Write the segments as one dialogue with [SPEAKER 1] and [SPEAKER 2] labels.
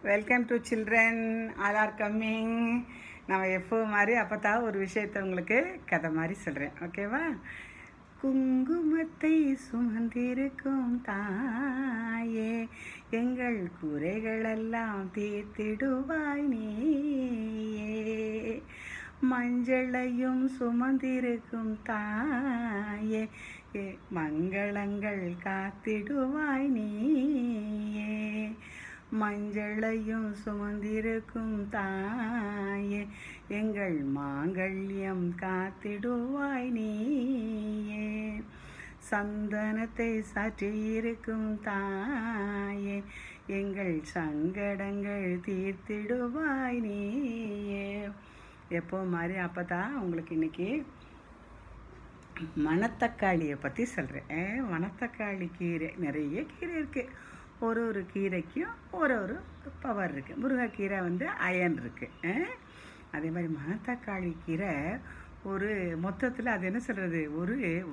[SPEAKER 1] Welcome to children all are coming நம்ம எப்போ மாதிரி அப்போ தான் ஒரு விஷயத்தை உங்களுக்கு கதை மாதிரி சொல்கிறேன் ஓகேவா குங்குமத்தை சுமந்திருக்கும் தாயே எங்கள் குறைகளெல்லாம் தீர்த்திடுவாய் நீயே மஞ்சளையும் சுமந்திருக்கும் தாயே ஏ, மங்களங்கள் காத்திடுவாய் நீயே மஞ்சளையும் சுமந்திருக்கும் தாயே எங்கள் மாங்கல்யம் காத்திடுவாய் நீயே சந்தனத்தை சாற்றியிருக்கும் தாயே எங்கள் சங்கடங்கள் தீர்த்திடுவாய் நீயே எப்போ மாதிரி அப்போ தான் உங்களுக்கு இன்னைக்கு மணத்தக்காளியை பற்றி சொல்கிறேன் மணத்தக்காளி கீரை நிறைய கீரை இருக்குது ஒரு ஒரு கீரைக்கும் ஒரு ஒரு பவர் இருக்குது முருங்கைக்கீரை வந்து அயன் இருக்குது அதே மாதிரி மணத்தக்காளி கீரை ஒரு மொத்தத்தில் அது என்ன சொல்கிறது ஒரு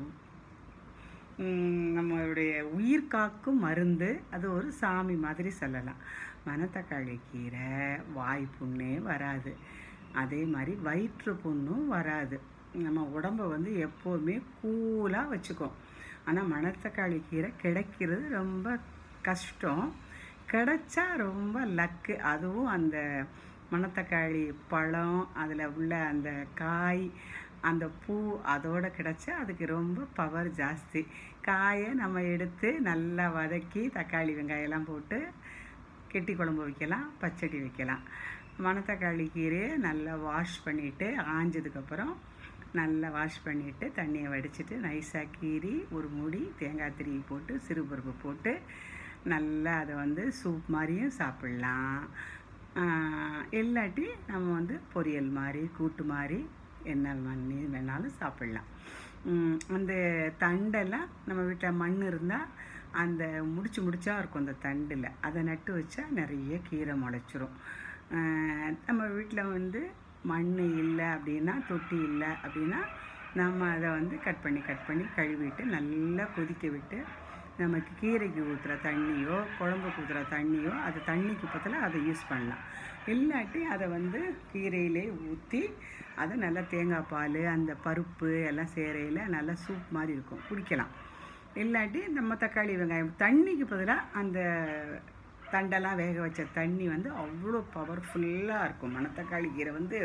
[SPEAKER 1] ம், நம்மளுடைய உயிர் காக்கும் மருந்து அது ஒரு சாமி மாதிரி சொல்லலாம் மணத்தக்காளி கீரை வாய் புண்ணே வராது அதே மாதிரி வயிற்று புண்ணும் வராது நம்ம உடம்பை வந்து எப்போவுமே கூலாக வச்சுக்கும் ஆனால் மணத்தக்காளி கீரை கிடைக்கிறது ரொம்ப கஷ்டம் கிடைச்சா ரொம்ப லக்கு அதுவும் அந்த மணத்தக்காளி பழம் அதில் உள்ள அந்த காய் அந்த பூ அதோட கிடைச்சா அதுக்கு ரொம்ப பவர் ஜாஸ்தி காயை நம்ம எடுத்து நல்லா வதக்கி தக்காளி வெங்காயம்லாம் போட்டு கெட்டி குழம்பு வைக்கலாம் பச்சடி வைக்கலாம் மணத்தக்காளி கீரையை நல்லா வாஷ் பண்ணிவிட்டு ஆஞ்சதுக்கப்புறம் நல்லா வாஷ் பண்ணிவிட்டு தண்ணியை வடிச்சிட்டு நைஸாக கீறி ஒரு முடி தேங்காய் திருவி போட்டு சிறுபருப்பு போட்டு நல்லா அதை வந்து சூப் மாதிரியும் சாப்பிட்லாம் ஆஹ் இல்லாட்டி நம்ம வந்து பொரியல் மாதிரி கூட்டு மாதிரி என்ன பண்ணி வேணாலும் சாப்பிட்லாம் உம் அந்த தண்டெல்லாம் நம்ம வீட்டில் மண் இருந்தால் அந்த முடிச்சு முடிச்சா இருக்கும் அந்த தண்டில் அதை நட்டு வச்சா நிறைய கீரை முளைச்சிரும் ஆஹ் நம்ம வீட்டில் வந்து மண் இல்லை அப்படின்னா தொட்டி இல்லை அப்படின்னா நம்ம அதை வந்து கட் பண்ணி கட் பண்ணி கழுவிட்டு நல்லா கொதிக்க விட்டு நமக்கு கீரைக்கு ஊற்றுற தண்ணியோ குழம்புக்கு ஊற்றுற தண்ணியோ அது தண்ணிக்கு பத்தில் அதை யூஸ் பண்ணலாம் இல்லாட்டி அதை வந்து கீரையிலே ஊற்றி அதை நல்லா தேங்காய் பால் அந்த பருப்பு எல்லாம் சேரையில் நல்லா சூப் மாதிரி இருக்கும் குடிக்கலாம் இல்லாட்டி நம்ம தக்காளி வெங்காயம் தண்ணிக்கு பதிலாக அந்த தண்டெல்லாம் வேக வச்ச தண்ணி வந்து அவ்வளோ பவர்ஃபுல்லாக இருக்கும் மணத்தக்காளி கீரை வந்து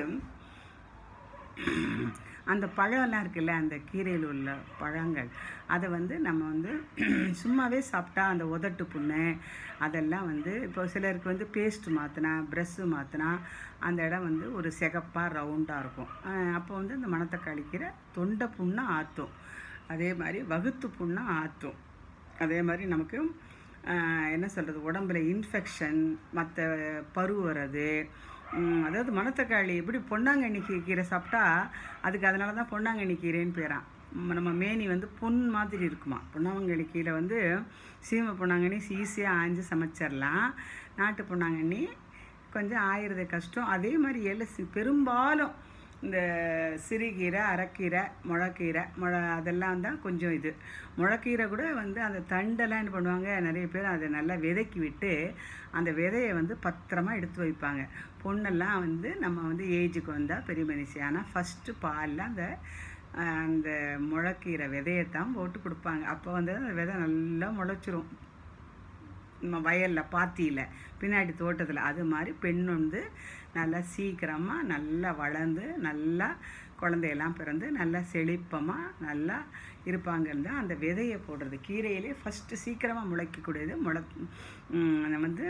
[SPEAKER 1] அந்த பழம்லாம் இருக்குல்ல அந்த கீரையில் உள்ள பழங்கள் அதை வந்து நம்ம வந்து சும்மாவே சாப்பிட்டா அந்த உதட்டு புண்ணு அதெல்லாம் வந்து இப்போ சிலருக்கு வந்து பேஸ்ட் மாற்றினா ப்ரெஷ்ஷு மாற்றினா அந்த இடம் வந்து ஒரு சிகப்பாக ரவுண்டாக இருக்கும் அஹ் அப்போ வந்து இந்த மணத்தக்காளி கீரை தொண்டை புண்ணை ஆற்றும் அதே மாதிரி வகுத்து புண்ணை ஆற்றும் அதே மாதிரி நமக்கு ஆஹ், என்ன சொல்கிறது உடம்புல இன்ஃபெக்ஷன் மற்ற பரு வர்றது உம், அதாவது மணத்தக்காளி எப்படி பொன்னாங்கண்ணி கீ கீரை சாப்பிட்டா அதுக்கு அதனால தான் பொன்னாங்கண்ணி கீரைன்னு பேரான் ம், நம்ம மேனி வந்து பொன் மாதிரி இருக்குமா பொன்னாங்கண்ணி கீரை வந்து சீமை பொன்னாங்கண்ணி ஈஸியாக ஆஞ்சு சமைச்சிடலாம் நாட்டு பொன்னாங்கண்ணி கொஞ்சம் ஆயிரது கஷ்டம் அதே மாதிரி எல்லாம் பெரும்பாலும் இந்த சிறுகீரை அரைக்கீரை முளைக்கீரை முளை அதெல்லாம் தான் கொஞ்சம் இது முளைக்கீரை கூட வந்து அந்த தண்டெல்லாம் என்ன பண்ணுவாங்க நிறைய பேர் அதை நல்லா விதைக்கி விட்டு அந்த விதையை வந்து பத்திரமா எடுத்து வைப்பாங்க பொண்ணெல்லாம் வந்து நம்ம வந்து ஏஜுக்கு வந்தால் பெரிய மனுஷியானா ஃபஸ்ட்டு பாலில் அந்த அஹ், அந்த முளைக்கீரை விதையை தான் போட்டு கொடுப்பாங்க அப்போ வந்து அந்த விதை நல்லா முளைச்சிரும் நம்ம வயலில் பாத்தியில் பின்னாடி தோட்டத்தில் அது மாதிரி பெண் வந்து நல்லா சீக்கிரமாக நல்லா வளர்ந்து நல்லா குழந்தையெல்லாம் பிறந்து நல்லா செழிப்பமாக நல்லா இருப்பாங்கன்னு தான் அந்த விதையை போடுறது கீரையிலே ஃபஸ்ட்டு சீக்கிரமாக முளைக்கக்கூடியது முளை ம், வந்து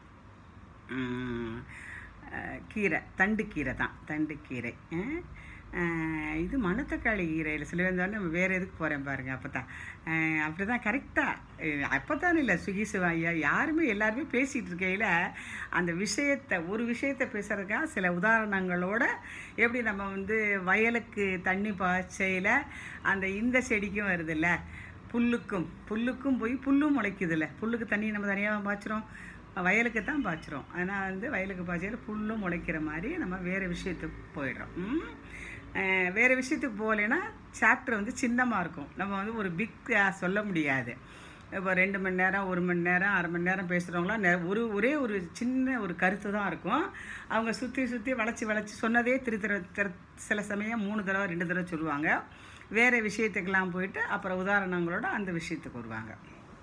[SPEAKER 1] ம், அஹ், கீரை தண்டு கீரை தான் தண்டு கீரை அஹ், அஹ், இது மணத்தக்காளி கீரையில் சில இருந்தாலும் நம்ம வேறு எதுக்கு போகிறேன் பாருங்கள் அப்போ தான் அப்படி தான் கரெக்டாக அப்போ தான் இல்லை சுகி சிவாயா யாருமே எல்லாருமே பேசிகிட்டு இருக்கையில் அந்த விஷயத்தை ஒரு விஷயத்தை பேசுகிறதுக்காக சில உதாரணங்களோட எப்படி நம்ம வந்து வயலுக்கு தண்ணி பாய்ச்சையில் அந்த இந்த செடிக்கும் வருதுல்ல புல்லுக்கும் புல்லுக்கும் போய் புல்லும் முளைக்குதுல்ல புல்லுக்கு தண்ணி நம்ம தனியாக பாய்ச்சிரும் வயலுக்கு தான் பாய்ச்சிரும் ஆனால் வந்து வயலுக்கு பாய்ச்சையில் புல்லும் முளைக்கிற மாதிரி நம்ம வேறு விஷயத்துக்கு போயிடுறோம் ம்? அஹ் வேறு விஷயத்துக்கு போகலைன்னா சாப்டர் வந்து சின்னமாக இருக்கும் நம்ம வந்து ஒரு பிக் சொல்ல முடியாது இப்போ ரெண்டு மணி நேரம் ஒரு மணி நேரம் அரை மணி நேரம் பேசுகிறவங்களாம் நெ ஒரு ஒரே ஒரு சின்ன ஒரு கருத்து தான் இருக்கும் அவங்க சுற்றி சுற்றி வளைச்சி வளைச்சி சொன்னதே திரு திரு திரு சில சமயம் மூணு தடவை ரெண்டு தடவை சொல்லுவாங்க வேறு விஷயத்துக்கெல்லாம் போயிட்டு அப்புறம் உதாரணங்களோட அந்த விஷயத்துக்கு வருவாங்க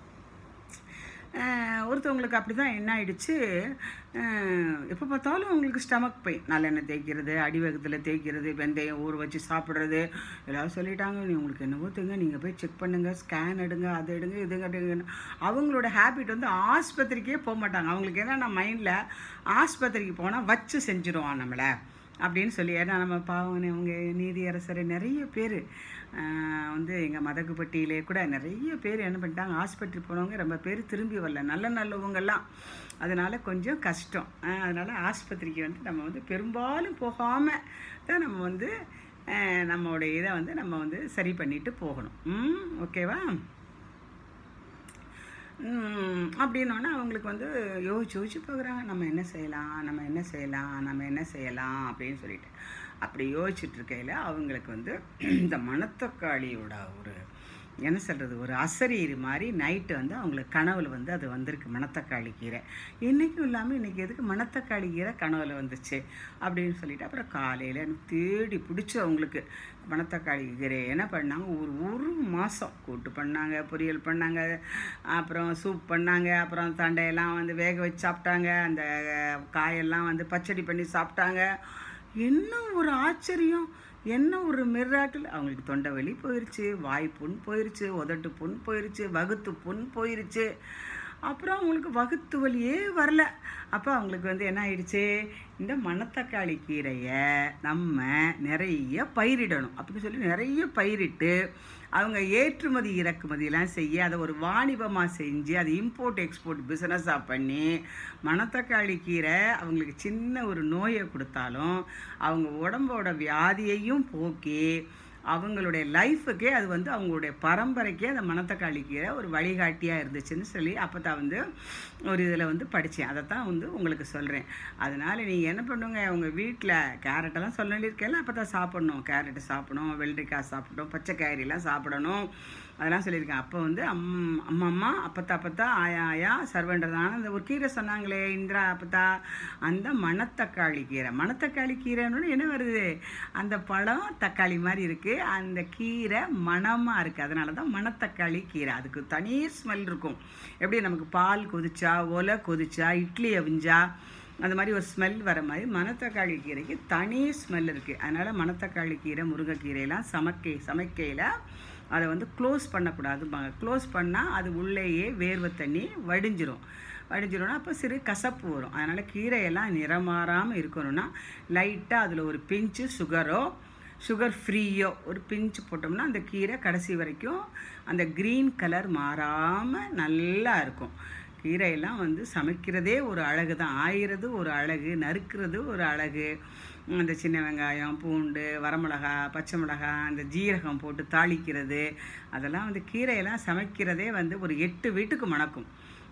[SPEAKER 1] அஹ் ஒருத்தவங்களுக்கு அப்படி தான் என்ன ஆயிடுச்சு எப்போ பார்த்தாலும் அவங்களுக்கு ஸ்டமக் பெயின் நல்லெண்ணெய் தேய்க்கிறது அடிவகத்தில் தேய்க்கிறது வெந்தயம் ஊற வச்சு சாப்பிட்றது எல்லாரும் சொல்லிட்டாங்க நீ உங்களுக்கு என்னவோ தெரியுங்க நீங்கள் போய் செக் பண்ணுங்கள் ஸ்கேன் எடுங்க அதை எடுங்க இதுங்க எடுங்கன்னு அவங்களோட ஹேபிட் வந்து ஆஸ்பத்திரிக்கே போக மாட்டாங்க அவங்களுக்கு என்னென்னா மைண்டில் ஆஸ்பத்திரிக்கு போனால் வச்சு செஞ்சிருவான் நம்மளை அப்படின்னு சொல்லி ஏன்னா நம்ம பாவம் அவங்க நீதியரசர் நிறைய பேர் வந்து எங்கள் மதகுப்பட்டியிலே கூட நிறைய பேர் என்ன பண்ணிட்டாங்க ஆஸ்பத்திரி போனவங்க ரொம்ப பேர் திரும்பி வரல நல்ல நல்லவங்கெல்லாம் அதனால் கொஞ்சம் கஷ்டம் அதனால் ஆஸ்பத்திரிக்கு வந்து நம்ம வந்து பெரும்பாலும் போகாமல் தான் நம்ம வந்து அஹ், நம்மளுடைய இதை வந்து நம்ம வந்து சரி பண்ணிட்டு போகணும் ம் ஓகேவா ம், அப்படின்னோடனே அவங்களுக்கு வந்து யோசிச்சு யோசிச்சு பார்க்குறாங்க நம்ம என்ன செய்யலாம் நம்ம என்ன செய்யலாம் நம்ம என்ன செய்யலாம் அப்படின்னு சொல்லிட்டு அப்படி யோசிச்சுட்டு இருக்கையில் அவங்களுக்கு வந்து இந்த மணத்தக்காளியோட ஒரு என்ன சொல்கிறது ஒரு அசரீர் மாதிரி நைட்டு வந்து அவங்களுக்கு கனவுல வந்து அது வந்திருக்கு மணத்தக்காளி கீரை என்றைக்கும் இல்லாமல் இன்றைக்கி எதுக்கு மணத்தக்காளி கீரை கனவுல வந்துச்சு அப்படின்னு சொல்லிட்டு அப்புறம் காலையில் எனக்கு தேடி பிடிச்சி அவங்களுக்கு மணத்தக்காளி கீரை என்ன பண்ணாங்க ஒரு ஒரு மாதம் கூட்டு பண்ணாங்க பொரியல் பண்ணாங்க அப்புறம் சூப் பண்ணாங்க அப்புறம் தண்டையெல்லாம் வந்து வேக வச்சு சாப்பிட்டாங்க அந்த காயெல்லாம் வந்து பச்சடி பண்ணி சாப்பிட்டாங்க என்ன ஒரு ஆச்சரியம் என்ன ஒரு மிராக்கிள் அவங்களுக்கு தொண்டை வலி போயிருச்சு வாய் புண் போயிருச்சு உதட்டு புண் போயிருச்சு வகுத்து புண் போயிருச்சு அப்புறம் அவங்களுக்கு வகுத்து வலியே வரல அப்போ அவங்களுக்கு வந்து என்ன ஆயிடுச்சு இந்த மணத்தக்காளி கீரையை நம்ம நிறைய பயிரிடணும் அப்படின்னு சொல்லி நிறைய பயிரிட்டு அவங்க ஏற்றுமதி இறக்குமதியெல்லாம் செய்ய அதை ஒரு வாணிபமாக செஞ்சு அதை இம்போர்ட் எக்ஸ்போர்ட் பிஸ்னஸாக பண்ணி மணத்தக்காளி கீரை அவங்களுக்கு சின்ன ஒரு நோயை கொடுத்தாலும் அவங்க உடம்போட வியாதியையும் போக்கி அவங்களுடைய லைஃபுக்கே அது வந்து அவங்களுடைய பரம்பரைக்கே அந்த மணத்தக்காளி கீரை ஒரு வழிகாட்டியாக இருந்துச்சுன்னு சொல்லி அப்போ தான் வந்து ஒரு இதில் வந்து படித்தேன் அதை தான் வந்து உங்களுக்கு சொல்கிறேன் அதனால் நீங்கள் என்ன பண்ணுங்க உங்கள் வீட்டில் கேரட்டெல்லாம் சொல்ல வேண்டியிருக்கேன் அப்போ தான் சாப்பிடணும் கேரட்டு சாப்பிடணும் வெள்ளரிக்காய் சாப்பிடணும் பச்சை காய்கறிலாம் சாப்பிடணும் அதெல்லாம் சொல்லியிருக்கேன் அப்போ வந்து அம் அம்மா அம்மா அப்பத்தா அப்பத்தா ஆயா ஆயா சர்வன்றதான அந்த ஒரு கீரை சொன்னாங்களே இந்திரா அப்பத்தா அந்த மணத்தக்காளி கீரை மணத்தக்காளி கீரைன்னு என்ன வருது அந்த பழம் தக்காளி மாதிரி இருக்குது அந்த கீரை மணமாக இருக்குது அதனால தான் மணத்தக்காளி கீரை அதுக்கு தனி ஸ்மெல் இருக்கும் எப்படி நமக்கு பால் கொதிச்சா ஒலை கொதிச்சா இட்லி அவிஞ்சா அந்த மாதிரி ஒரு ஸ்மெல் வர மாதிரி மணத்தக்காளி கீரைக்கு தனி ஸ்மெல் இருக்குது அதனால் மணத்தக்காளி கீரை முருங்கைக்கீரையெல்லாம் சமைக்கை சமைக்கையில் அதை வந்து க்ளோஸ் பண்ணக்கூடாதும்பாங்க க்ளோஸ் பண்ணால் அது உள்ளேயே வேர்வை தண்ணி வடிஞ்சிரும் வடிஞ்சிரும்னா அப்போ சிறு கசப்பு வரும் அதனால் கீரையெல்லாம் நிறமாறாமல் இருக்கணும்னா லைட்டாக அதில் ஒரு பிஞ்சு சுகரோ சுகர் ஃப்ரீயோ ஒரு பிஞ்சு போட்டோம்னா அந்த கீரை கடைசி வரைக்கும் அந்த க்ரீன் கலர் மாறாமல் நல்லா இருக்கும் கீரையெல்லாம் வந்து சமைக்கிறதே ஒரு அழகு தான் ஆயிறது ஒரு அழகு நறுக்கிறது ஒரு அழகு அந்த சின்ன வெங்காயம் பூண்டு வரமிளகா பச்சை மிளகா அந்த ஜீரகம் போட்டு தாளிக்கிறது அதெல்லாம் வந்து கீரையெல்லாம் சமைக்கிறதே வந்து ஒரு எட்டு வீட்டுக்கு மணக்கும்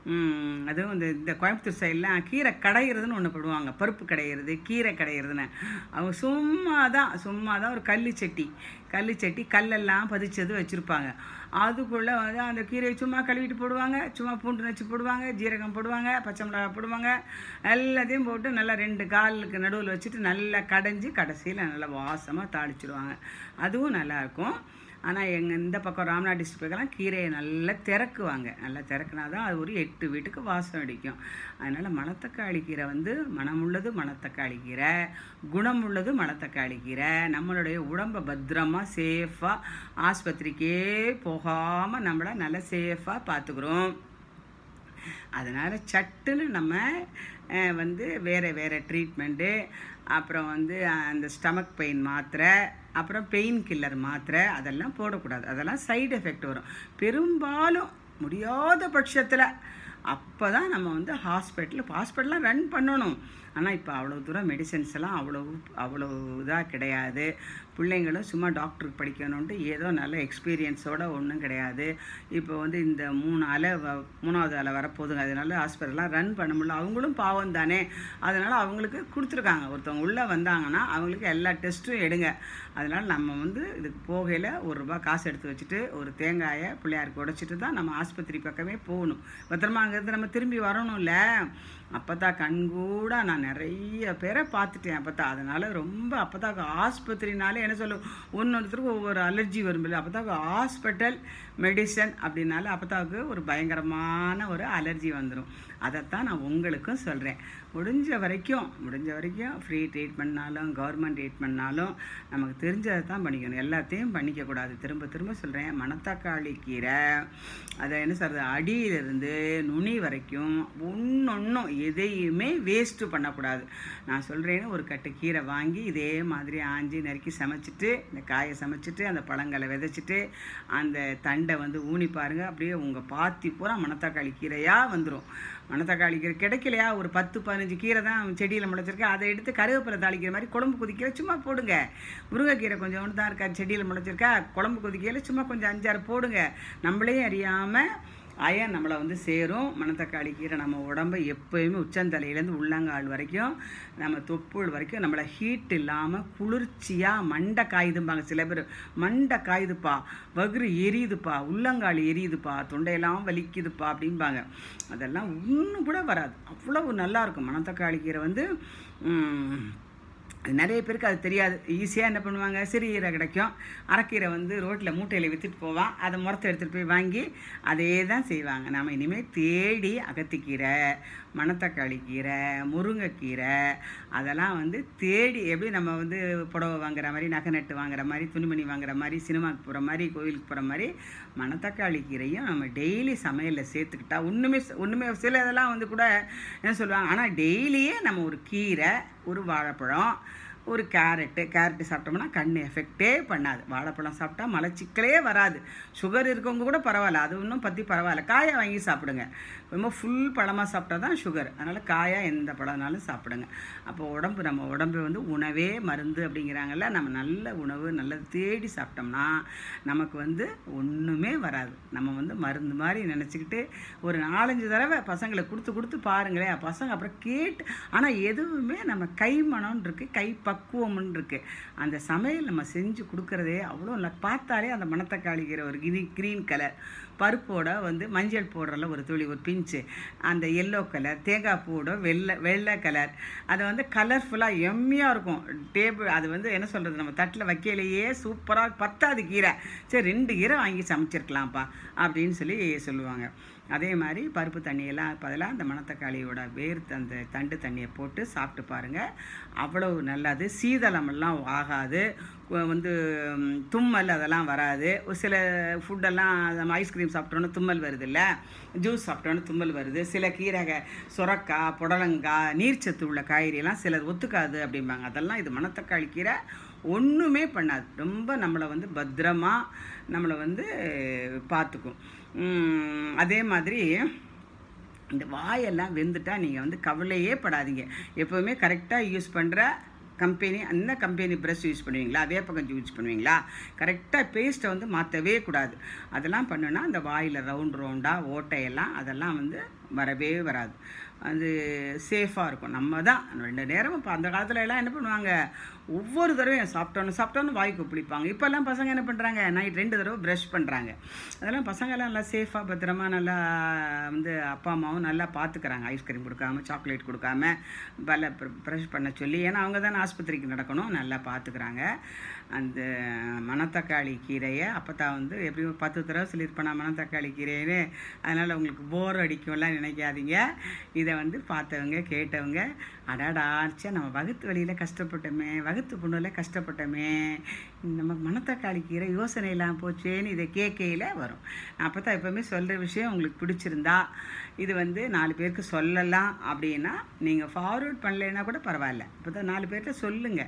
[SPEAKER 1] ம், அதுவும் இந்த இந்த கோயம்புத்தூர் சைட்லாம் கீரை கடையிறதுன்னு ஒன்று போடுவாங்க பருப்பு கடையிறது கீரை கடையிறதுன்னு அவங்க சும்மா தான் சும்மா தான் ஒரு கல்லு சட்டி கல்லு சட்டி கல்லெல்லாம் பதிச்சது வச்சுருப்பாங்க அதுக்குள்ளே வந்து அந்த கீரையை சும்மா கழுவிட்டு போடுவாங்க சும்மா பூண்டு நச்சு போடுவாங்க ஜீரகம் போடுவாங்க பச்சை மிளகாய் போடுவாங்க எல்லாத்தையும் போட்டு நல்லா ரெண்டு காலுக்கு நடுவில் வச்சுட்டு நல்லா கடைஞ்சி கடைசியில் நல்லா வாசமாக தாளிச்சிடுவாங்க அதுவும் நல்லாயிருக்கும் ஆனால் எங்கள் இந்த பக்கம் ராம்நாத் டிஸ்ட்ரிக்ட்லாம் கீரையை நல்லா திறக்குவாங்க நல்லா திறக்குனா தான் அது ஒரு எட்டு வீட்டுக்கு வாசம் அடிக்கும் அதனால் மணத்தக்காளி கீரை வந்து மனமுள்ளது மணத்தக்காளி கீரை குணமுள்ளது மணத்தக்காளி கீரை நம்மளுடைய உடம்பை பத்திரமா சேஃபாக ஆஸ்பத்திரிக்கே போகாமல் நம்மளை நல்லா சேஃபாக பார்த்துக்குறோம் அதனால் சட்டுன்னு நம்ம அஹ், வந்து வேறு வேறு ட்ரீட்மெண்ட்டு அப்புறம் வந்து அந்த ஸ்டமக் பெயின் மாத்திரை அப்புறம் பெயின் கில்லர் மாத்திரை அதெல்லாம் போடக்கூடாது அதெல்லாம் சைடு எஃபெக்ட் வரும் பெரும்பாலும் முடியாத பட்சத்தில் அப்போ தான் நம்ம வந்து ஹாஸ்பிட்டல் ஹாஸ்பிட்டலாம் ரன் பண்ணணும் ஆனால் இப்போ அவ்வளோ தூரம் மெடிசன்ஸ் எல்லாம் அவ்வளோ அவ்வளோ இதாக கிடையாது பிள்ளைங்களும் சும்மா டாக்டருக்கு படிக்கணுன்ட்டு ஏதோ நல்ல எக்ஸ்பீரியன்ஸோட ஒன்றும் கிடையாது இப்போ வந்து இந்த மூணு அலை வ- மூணாவது அலை வரப்போகுதுங்க அதனால ஹாஸ்பிட்டல்லாம் ரன் பண்ண முடியல அவங்களும் பாவம் தானே அதனால் அவங்களுக்கு கொடுத்துருக்காங்க ஒருத்தவங்க உள்ளே வந்தாங்கன்னா அவங்களுக்கு எல்லா டெஸ்ட்டும் எடுங்க அதனால் நம்ம வந்து இதுக்கு போகையில் ஒரு ரூபா காசு எடுத்து வச்சுட்டு ஒரு தேங்காயை பிள்ளையாருக்கு உடைச்சிட்டு தான் நம்ம ஆஸ்பத்திரி பக்கமே போகணும் பத்திரமா அங்கேருந்து நம்ம திரும்பி வரணும்ல அப்போ தான் கண்கூட நான் நிறைய பேரை பார்த்துட்டேன் அப்போ தான் அதனால் ரொம்ப அப்போ தான் ஆஸ்பத்திரினாலே என்ன சொல்லும் ஒன்னொருத்தருக்கும் ஒவ்வொரு அலர்ஜி வரும்ல அப்போ தான் ஹாஸ்பிட்டல் மெடிசன் அப்படின்னால அப்பத்தாவுக்கு ஒரு பயங்கரமான ஒரு அலர்ஜி வந்துடும் அதைத்தான் நான் உங்களுக்கும் சொல்கிறேன் முடிஞ்ச வரைக்கும் முடிஞ்ச வரைக்கும் ஃப்ரீ ட்ரீட்மெண்ட்னாலும் கவர்மெண்ட் ட்ரீட்மெண்ட்னாலும் நமக்கு தெரிஞ்சதை தான் பண்ணிக்கணும் எல்லாத்தையும் பண்ணிக்கக்கூடாது திரும்ப திரும்ப சொல்கிறேன் மணத்தக்காளி கீரை அதை என்ன சொல்கிறது அடியிலிருந்து நுனி வரைக்கும் ஒன்றொன்றும் எதையுமே வேஸ்ட்டு பண்ணக்கூடாது நான் சொல்கிறேன்னு ஒரு கட்டு கீரை வாங்கி இதே மாதிரி ஆஞ்சி நறுக்கி சமைச்சிட்டு இந்த காயை சமைச்சிட்டு அந்த பழங்களை விதைச்சிட்டு அந்த தண்டை வந்து ஊனி பாருங்க அப்படியே உங்கள் பாத்தி பூரா மணத்தக்காளி கீரையாக வந்துடும் மணத்தக்காளி கீரை கிடைக்கலையா ஒரு பத்து பதினஞ்சு கீரை தான் செடியில் முளைச்சிருக்கு அதை எடுத்து கருவேப்பிலை தாளிக்கிற மாதிரி குழம்பு கொதிக்கல சும்மா போடுங்க முருங்கைக்கீரை கொஞ்சம் தான் இருக்கா செடியில் முளைச்சிருக்கா குழம்பு கொதிக்கையில் சும்மா கொஞ்சம் அஞ்சாறு போடுங்க நம்மளே அறியாமல் அயன் நம்மளை வந்து சேரும் மணத்தக்காளி கீரை நம்ம உடம்பை எப்போயுமே உச்சந்தலையிலேருந்து உள்ளங்கால் வரைக்கும் நம்ம தொப்புள் வரைக்கும் நம்மளை ஹீட் இல்லாமல் குளிர்ச்சியாக மண்டை காயுதும்பாங்க சில பேர் மண்டை காயுதுப்பா வகுறு எரியுதுப்பா உள்ளங்கால் எரியுதுப்பா தொண்டையெல்லாம் வலிக்குதுப்பா அப்படிம்பாங்க அதெல்லாம் ஒன்றும் கூட வராது அவ்வளவு நல்லா இருக்கும் மணத்தக்காளி கீரை வந்து ம், அது நிறைய பேருக்கு அது தெரியாது ஈஸியாக என்ன பண்ணுவாங்க சிறுகீரை கிடைக்கும் அரைக்கீரை வந்து ரோட்டில் மூட்டையில் விற்றுட்டு போவான் அதை முறத்தை எடுத்துகிட்டு போய் வாங்கி அதே தான் செய்வாங்க நாம் இனிமேல் தேடி அகத்திக்கீரை மணத்தக்காளி கீரை முருங்கைக்கீரை அதெல்லாம் வந்து தேடி எப்படி நம்ம வந்து புடவை வாங்குற மாதிரி நகை நட்டு வாங்குற மாதிரி துணிமணி வாங்குற மாதிரி சினிமாவுக்கு போகிற மாதிரி கோயிலுக்கு போகிற மாதிரி மணத்தக்காளி கீரையும் நம்ம டெய்லி சமையலில் சேர்த்துக்கிட்டா ஒன்றுமே ஒன்றுமே சில இதெல்லாம் வந்து கூட என்ன சொல்லுவாங்க ஆனால் டெய்லியே நம்ம ஒரு கீரை ஒரு வாழைப்பழம் ஒரு கேரட்டு கேரட்டு சாப்பிட்டோம்னா கண் எஃபெக்டே பண்ணாது வாழைப்பழம் சாப்பிட்டா மலச்சிக்கலே வராது சுகர் இருக்கவங்க கூட பரவாயில்ல அது இன்னும் பற்றி பரவாயில்ல காயை வாங்கி சாப்பிடுங்க ரொம்ப ஃபுல் பழமாக சாப்பிட்டா தான் சுகர் அதனால் காயாக எந்த பழம்னாலும் சாப்பிடுங்க அப்போ உடம்பு நம்ம உடம்பு வந்து உணவே மருந்து அப்படிங்கிறாங்கல்ல நம்ம நல்ல உணவு நல்லது தேடி சாப்பிட்டோம்னா நமக்கு வந்து ஒன்றுமே வராது நம்ம வந்து மருந்து மாதிரி நினச்சிக்கிட்டு ஒரு நாலஞ்சு தடவை பசங்களை கொடுத்து கொடுத்து பாருங்களேன் பசங்க அப்புறம் கேட்டு ஆனால் எதுவுமே நம்ம கை மனம்னு இருக்குது கை பக்குவம்னு இருக்குது அந்த சமையல் நம்ம செஞ்சு கொடுக்குறதே அவ்வளோ நல்லா பார்த்தாலே அந்த மணத்தக்காளிக்கிற ஒரு கிரி க்ரீன் கலர் பருப்போட வந்து மஞ்சள் போடுறல ஒரு துளி ஒரு பிஞ்சு அந்த எல்லோ கலர் தேங்காய் பூவோட வெள்ளை வெள்ளை கலர் அது வந்து கலர்ஃபுல்லாக எம்மியாக இருக்கும் டேபிள் அது வந்து என்ன சொல்கிறது நம்ம தட்டில் வைக்கலையே சூப்பராக பத்தாது கீரை சரி ரெண்டு கீரை வாங்கி சமைச்சிருக்கலாம்ப்பா அப்படின்னு சொல்லி சொல்லுவாங்க அதே மாதிரி பருப்பு தண்ணியெல்லாம் பதிலாக அந்த மணத்தக்காளியோட வேர் அந்த தண்டு தண்ணியை போட்டு சாப்பிட்டு பாருங்கள் அவ்வளவு நல்லது சீதளமெல்லாம் ஆகாது கு- வந்து ம், தும்மல் அதெல்லாம் வராது ஒரு சில ஃபுட்டெல்லாம் நம்ம ஐஸ்கிரீம் சாப்பிட்டோன்னு தும்மல் வருது இல்லை ஜூஸ் சாப்பிட்டோன்னு தும்மல் வருது சில கீரை சுரக்காய் புடலங்காய் நீர்ச்சத்து உள்ள காய்கறியெல்லாம் சிலர் ஒத்துக்காது அப்படிம்பாங்க அதெல்லாம் இது மணத்தக்காளி கீரை ஒன்றுமே பண்ணாது ரொம்ப நம்மளை வந்து பத்திரமா நம்மளை வந்து பார்த்துக்கும் உம், அதே மாதிரி இந்த வாயெல்லாம் வெந்துட்டா நீங்கள் வந்து கவலையே படாதீங்க எப்போவுமே கரெக்டாக யூஸ் பண்ணுற கம்பெனி அந்த கம்பெனி ப்ரஷ் யூஸ் பண்ணுவீங்களா வேப்பங்கஞ்சி யூஸ் பண்ணுவீங்களா கரெக்டாக பேஸ்ட்டை வந்து மாற்றவே கூடாது அதெல்லாம் பண்ணுனா அந்த வாயில் ரவுண்ட் ரவுண்டாக ஓட்டையெல்லாம் அதெல்லாம் வந்து வரவே வராது அது சேஃபாக இருக்கும் நம்ம தான் ரெண்டு நேரமும் இப்போ அந்த காலத்துல எல்லாம் என்ன பண்ணுவாங்க ஒவ்வொரு தடவையும் சாப்பிட்டோன்னு சாப்பிட்டோன்னு வாய்க்கு பிடிப்பாங்க இப்போல்லாம் பசங்க என்ன பண்ணுறாங்க நைட் ரெண்டு தடவை ப்ரஷ் பண்ணுறாங்க அதெல்லாம் பசங்கெல்லாம் நல்லா சேஃபாக பத்திரமா நல்லா வந்து அப்பா அம்மாவும் நல்லா பார்த்துக்கிறாங்க ஐஸ்கிரீம் கொடுக்காம சாக்லேட் கொடுக்காம பல ப்ரஷ் பண்ண சொல்லி ஏன்னா அவங்க தானே ஆஸ்பத்திரிக்கு நடக்கணும் நல்லா பார்த்துக்கிறாங்க அந்த மணத்தக்காளி கீரையை அப்போ தான் வந்து எப்படியும் பத்து தடவை சொல்லியிருப்பேன் நான் மணத்தக்காளி கீரைன்னு அதனால் உங்களுக்கு போர் அடிக்கும்லாம் நினைக்காதீங்க இதை வந்து பார்த்தவங்க கேட்டவங்க அடாடாச்சே நம்ம வகுத்து வழியில் கஷ்டப்பட்டோமே வகுத்து புண்ணில் கஷ்டப்பட்டோமே நமக்கு மணத்தக்காளி கீரை யோசனை இல்லாமல் போச்சேன்னு இதை கேட்கையில் வரும் அப்போ தான் எப்போவுமே சொல்கிற விஷயம் உங்களுக்கு பிடிச்சிருந்தா இது வந்து நாலு பேருக்கு சொல்லலாம் அப்படின்னா நீங்கள் ஃபார்வர்ட் பண்ணலைன்னா கூட பரவாயில்ல இப்போ தான் நாலு பேர்கிட்ட சொல்லுங்கள்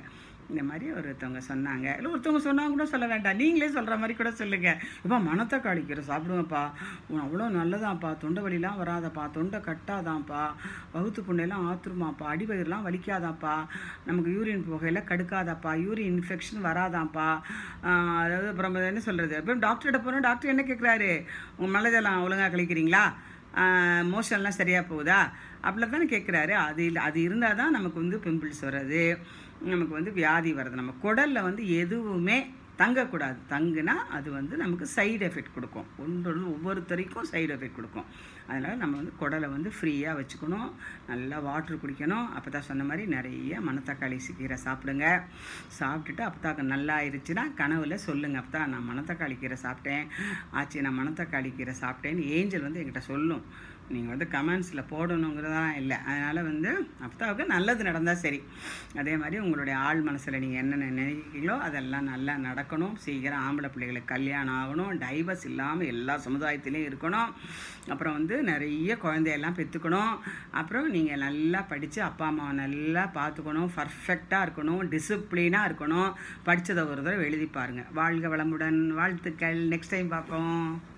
[SPEAKER 1] இந்த மாதிரி ஒருத்தவங்க சொன்னாங்க இல்லை ஒருத்தவங்க சொன்னாங்க கூட சொல்ல வேண்டாம் நீங்களே சொல்கிற மாதிரி கூட சொல்லுங்கள் இப்போ மணத்தக்காளி கீரை சாப்பிடுங்கப்பா உன் அவ்வளோ நல்லதாப்பா தொண்டை வலிலாம் வராதப்பா தொண்டை கட்டாதான்ப்பா வகுத்து புண்ணையெல்லாம் ஆத்துருமாப்பா அடிவயிறுலாம் வலிக்காதாப்பா நமக்கு யூரின் புகையில் கடுக்காதாப்பா யூரின் இன்ஃபெக்ஷன் வராதான்ப்பா ஆஹ் அதாவது அப்புறம் என்ன சொல்கிறது அப்புறம் டாக்டர்கிட்ட போனோம் டாக்டர் என்ன கேட்குறாரு உங்கள் மலஜலம் ஒழுங்காக கழிக்கிறீங்களா மோஷன்லாம் சரியாக போகுதா அப்படிலாம் தானே கேட்குறாரு அது இல்லை அது இருந்தால் தான் நமக்கு வந்து பிம்பிள்ஸ் வர்றது நமக்கு வந்து வியாதி வருது நம்ம குடலில் வந்து எதுவுமே தங்கக்கூடாது தங்குனா அது வந்து நமக்கு சைடு எஃபெக்ட் கொடுக்கும் ஒன்று ஒவ்வொருத்தருக்கும் சைடு எஃபெக்ட் கொடுக்கும் அதனால் நம்ம வந்து குடலை வந்து ஃப்ரீயாக வச்சுக்கணும் நல்லா வாட்டர் குடிக்கணும் அப்போ தான் சொன்ன மாதிரி நிறைய மணத்தக்காளி கீரை சாப்பிடுங்க சாப்பிட்டுட்டு அப்போ நல்லா ஆயிடுச்சுன்னா கனவுல சொல்லுங்கள் அப்போ நான் மணத்தக்காளி கீரை சாப்பிட்டேன் ஆச்சு நான் மணத்தக்காளி கீரை சாப்பிட்டேன்னு ஏஞ்சல் வந்து என்கிட்ட சொல்லும் நீங்கள் வந்து கமெண்ட்ஸில் போடணுங்கிறதெல்லாம் இல்லை அதனால் வந்து அப்தாவுக்கு நல்லது நடந்தால் சரி அதே மாதிரி உங்களுடைய ஆள் மனசில் நீங்கள் என்னென்ன நினைக்கிறீங்களோ அதெல்லாம் நல்லா நடக்கணும் சீக்கிரம் ஆம்பளை பிள்ளைகளுக்கு கல்யாணம் ஆகணும் டைவர்ஸ் இல்லாமல் எல்லா சமுதாயத்திலையும் இருக்கணும் அப்புறம் வந்து நிறைய குழந்தையெல்லாம் பெற்றுக்கணும் அப்புறம் நீங்கள் நல்லா படித்து அப்பா அம்மாவை நல்லா பார்த்துக்கணும் பர்ஃபெக்டாக இருக்கணும் டிசிப்ளினாக இருக்கணும் படித்ததை ஒரு தடவை எழுதி பாருங்கள் வாழ்க வளமுடன் வாழ்த்துக்கள் நெக்ஸ்ட் டைம் பார்ப்போம்